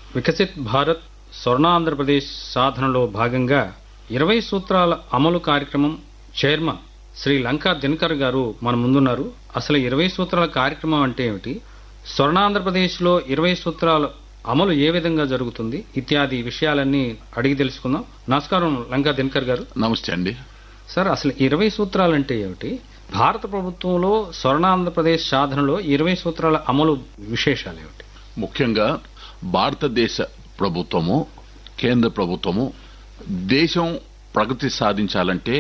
వికసిత్ భారత్ స్వర్ణాంధ్రప్రదేశ్ సాధనలో భాగంగా ఇరవై సూత్రాల అమలు కార్యక్రమం చైర్మన్ శ్రీ లంకా దినకర్ గారు మన ముందున్నారు అసలు ఇరవై సూత్రాల కార్యక్రమం అంటే ఏమిటి స్వర్ణాంధ్రప్రదేశ్లో ఇరవై సూత్రాల అమలు ఏ విధంగా జరుగుతుంది ఇత్యాది విషయాలన్నీ అడిగి తెలుసుకుందాం నమస్కారం లంకా దినకర్ గారు నమస్తే అండి సార్ అసలు ఇరవై సూత్రాలు అంటే ఏమిటి భారత ప్రభుత్వంలో స్వర్ణాంధ్రప్రదేశ్ సాధనలో ఇరవై సూత్రాల అమలు విశేషాలు ఏమిటి ముఖ్యంగా భారతదేశ ప్రభుత్వము కేంద్ర ప్రభుత్వము దేశం ప్రగతి సాధించాలంటే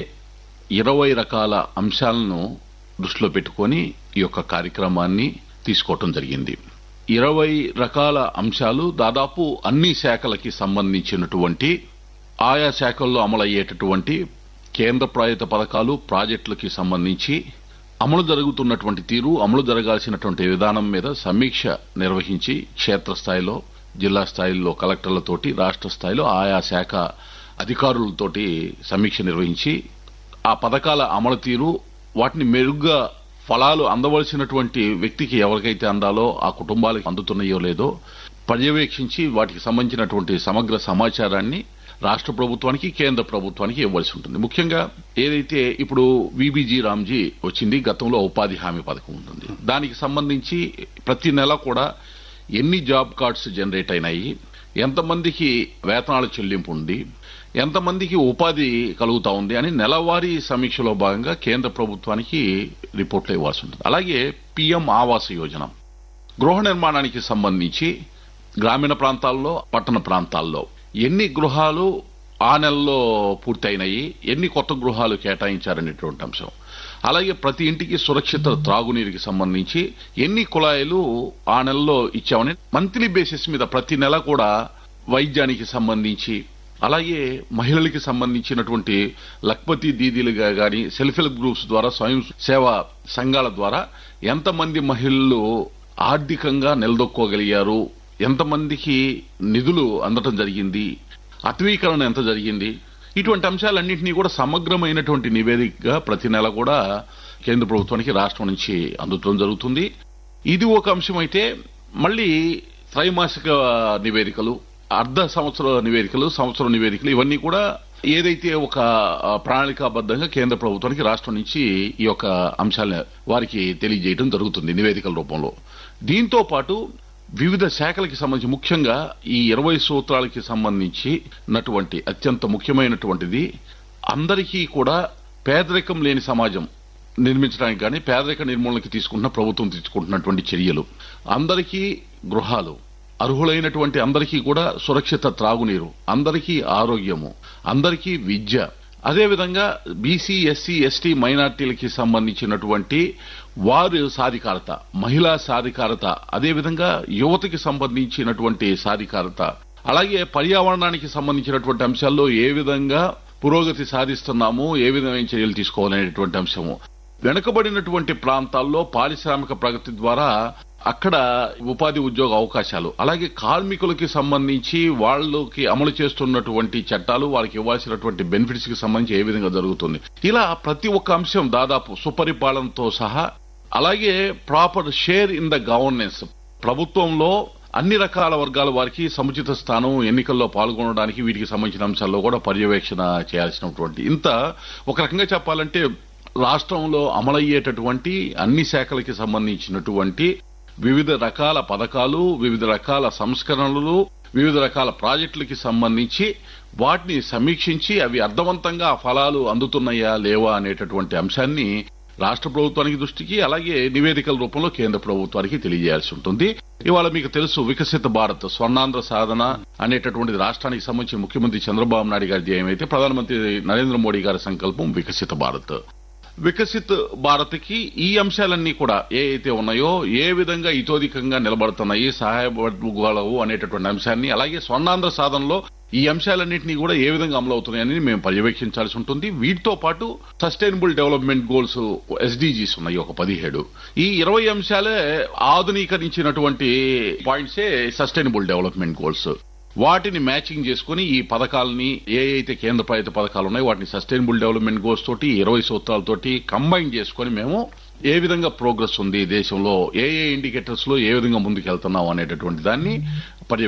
ఇరవై రకాల అంశాలను దృష్టిలో పెట్టుకొని ఈ యొక్క కార్యక్రమాన్ని తీసుకోవటం జరిగింది ఇరవై రకాల అంశాలు దాదాపు అన్ని శాఖలకి సంబంధించినటువంటి ఆయా శాఖల్లో అమలయ్యేటటువంటి కేంద్ర ప్రాయుత పథకాలు ప్రాజెక్టులకి సంబంధించి అమలు జరుగుతున్నటువంటి తీరు అమలు జరగాల్సినటువంటి విధానం మీద సమీక్ష నిర్వహించి క్షేత్రస్థాయిలో జిల్లా స్థాయిలో కలెక్టర్లతోటి రాష్ట్ర స్థాయిలో ఆయా శాఖ అధికారులతోటి సమీక్ష నిర్వహించి ఆ పథకాల అమలు తీరు వాటిని మెరుగ్గా ఫలాలు అందవలసినటువంటి వ్యక్తికి ఎవరికైతే అందాలో ఆ కుటుంబాలకు అందుతున్నాయో లేదో పర్యవేక్షించి వాటికి సంబంధించినటువంటి సమగ్ర సమాచారాన్ని రాష్ట్ర ప్రభుత్వానికి కేంద్ర ప్రభుత్వానికి ఇవ్వాల్సి ఉంటుంది ముఖ్యంగా ఏదైతే ఇప్పుడు విబిజీ రామ్జీ వచ్చింది గతంలో ఉపాధి హామీ పథకం ఉంటుంది దానికి సంబంధించి ప్రతి నెల కూడా ఎన్ని జాబ్ కార్డ్స్ జనరేట్ అయినాయి ఎంతమందికి వేతనాల చెల్లింపు ఉంది ఎంతమందికి ఉపాధి కలుగుతా ఉంది అని నెలవారీ సమీక్షలో భాగంగా కేంద్ర ప్రభుత్వానికి రిపోర్ట్లు ఇవ్వాల్సి ఉంటుంది అలాగే పిఎం ఆవాస యోజన గృహ నిర్మాణానికి సంబంధించి గ్రామీణ ప్రాంతాల్లో పట్టణ ప్రాంతాల్లో ఎన్ని గృహాలు ఆ నెలలో పూర్తయినాయి ఎన్ని కొత్త గృహాలు కేటాయించారనేటువంటి అంశం అలాగే ప్రతి ఇంటికి సురక్షిత త్రాగునీరుకి సంబంధించి ఎన్ని కుళాయిలు ఆ నెలలో ఇచ్చామని మంత్లీ బేసిస్ మీద ప్రతి నెల కూడా వైద్యానికి సంబంధించి అలాగే మహిళలకి సంబంధించినటువంటి లక్పతి దీదీలుగా గాని సెల్ఫ్ హెల్ప్ గ్రూప్స్ ద్వారా స్వయం సేవా సంఘాల ద్వారా ఎంతమంది మహిళలు ఆర్థికంగా నిలదొక్కోగలిగారు ఎంతమందికి నిధులు అందటం జరిగింది అటవీకరణ ఎంత జరిగింది ఇటువంటి అంశాలన్నింటినీ కూడా సమగ్రమైనటువంటి నివేదికగా ప్రతి నెల కూడా కేంద్ర ప్రభుత్వానికి రాష్ట్రం నుంచి అందుతడం జరుగుతుంది ఇది ఒక అంశం అయితే మళ్ళీ త్రైమాసిక నివేదికలు అర్ధ సంవత్సర నివేదికలు సంవత్సర నివేదికలు ఇవన్నీ కూడా ఏదైతే ఒక ప్రణాళికాబద్ధంగా కేంద్ర ప్రభుత్వానికి రాష్ట్రం నుంచి ఈ యొక్క అంశాలను వారికి తెలియజేయడం జరుగుతుంది నివేదికల రూపంలో దీంతో పాటు వివిధ శాఖలకి సంబంధించి ముఖ్యంగా ఈ ఇరవై సూత్రాలకి సంబంధించినటువంటి అత్యంత ముఖ్యమైనటువంటిది అందరికీ కూడా పేదరికం లేని సమాజం నిర్మించడానికి కానీ పేదరిక నిర్మూలనకి తీసుకుంటున్న ప్రభుత్వం తీసుకుంటున్నటువంటి చర్యలు అందరికీ గృహాలు అర్హులైనటువంటి అందరికీ కూడా సురక్షిత త్రాగునీరు అందరికీ ఆరోగ్యము అందరికీ విద్య అదేవిధంగా బీసీ ఎస్సీ ఎస్టీ మైనార్టీలకి సంబంధించినటువంటి వారి సాధికారత మహిళా సాధికారత అదేవిధంగా యువతకి సంబంధించినటువంటి సాధికారత అలాగే పర్యావరణానికి సంబంధించినటువంటి అంశాల్లో ఏ విధంగా పురోగతి సాధిస్తున్నాము ఏ విధమైన చర్యలు తీసుకోవాలనేటువంటి అంశము వెనుకబడినటువంటి ప్రాంతాల్లో పారిశ్రామిక ప్రగతి ద్వారా అక్కడ ఉపాధి ఉద్యోగ అవకాశాలు అలాగే కార్మికులకి సంబంధించి వాళ్ళకి అమలు చేస్తున్నటువంటి చట్టాలు వారికి ఇవ్వాల్సినటువంటి బెనిఫిట్స్ కి సంబంధించి ఏ విధంగా జరుగుతుంది ఇలా ప్రతి ఒక్క అంశం దాదాపు సుపరిపాలనతో సహా అలాగే proper share in the governance ప్రభుత్వంలో అన్ని రకాల వర్గాల వారికి సముచిత స్థానం ఎన్నికల్లో పాల్గొనడానికి వీటికి సంబంధించిన అంశాల్లో కూడా పర్యవేక్షణ చేయాల్సినటువంటి ఇంత ఒక రకంగా చెప్పాలంటే రాష్ట్రంలో అమలయ్యేటటువంటి అన్ని శాఖలకి సంబంధించినటువంటి వివిధ రకాల పథకాలు వివిధ రకాల సంస్కరణలు వివిధ రకాల ప్రాజెక్టులకి సంబంధించి వాటిని సమీక్షించి అవి అర్థవంతంగా ఆ ఫలాలు అందుతున్నాయా లేవా అనేటటువంటి అంశాన్ని రాష్ట్ర ప్రభుత్వానికి దృష్టికి అలాగే నివేదికల రూపంలో కేంద్ర ప్రభుత్వానికి తెలియజేయాల్సి ఉంటుంది ఇవాళ మీకు తెలుసు వికసిత భారత్ స్వర్ణాంధ్ర సాధన అనేటటువంటిది రాష్ట్రానికి సంబంధించి ముఖ్యమంత్రి చంద్రబాబు నాయుడు గారి ధ్యేయం అయితే ప్రధానమంత్రి నరేంద్ర మోడీ గారి సంకల్పం వికసిత భారత్ వికసిత్ భారత్ కి ఈ అంశాలన్నీ కూడా ఏ అయితే ఉన్నాయో ఏ విధంగా ఇతోధికంగా నిలబడుతున్నాయి సహాయపడగలవు అనేటటువంటి అంశాన్ని అలాగే స్వర్ణాంధ్ర సాధనలో ఈ అంశాలన్నింటినీ కూడా ఏ విధంగా అమలవుతున్నాయని మేము పర్యవేక్షించాల్సి ఉంటుంది వీటితో పాటు సస్టైనబుల్ డెవలప్మెంట్ గోల్స్ ఎస్డీజీస్ ఉన్నాయి ఒక పదిహేడు ఈ ఇరవై అంశాలే ఆధునీకరించినటువంటి పాయింట్సే సస్టైనబుల్ డెవలప్మెంట్ గోల్స్ వాటిని మ్యాచింగ్ చేసుకుని ఈ పథకాలని ఏ అయితే కేంద్ర పాలిత పథకాలు ఉన్నాయో వాటిని సస్టైనబుల్ డెవలప్మెంట్ గోల్స్ తోటి ఇరవై సూత్రాలతోటి కంబైన్ చేసుకుని మేము ఏ విధంగా ప్రోగ్రెస్ ఉంది దేశంలో ఏ ఏ ఇండికేటర్స్ లో ఏ విధంగా ముందుకు వెళ్తున్నాం అనేటటువంటి దాన్ని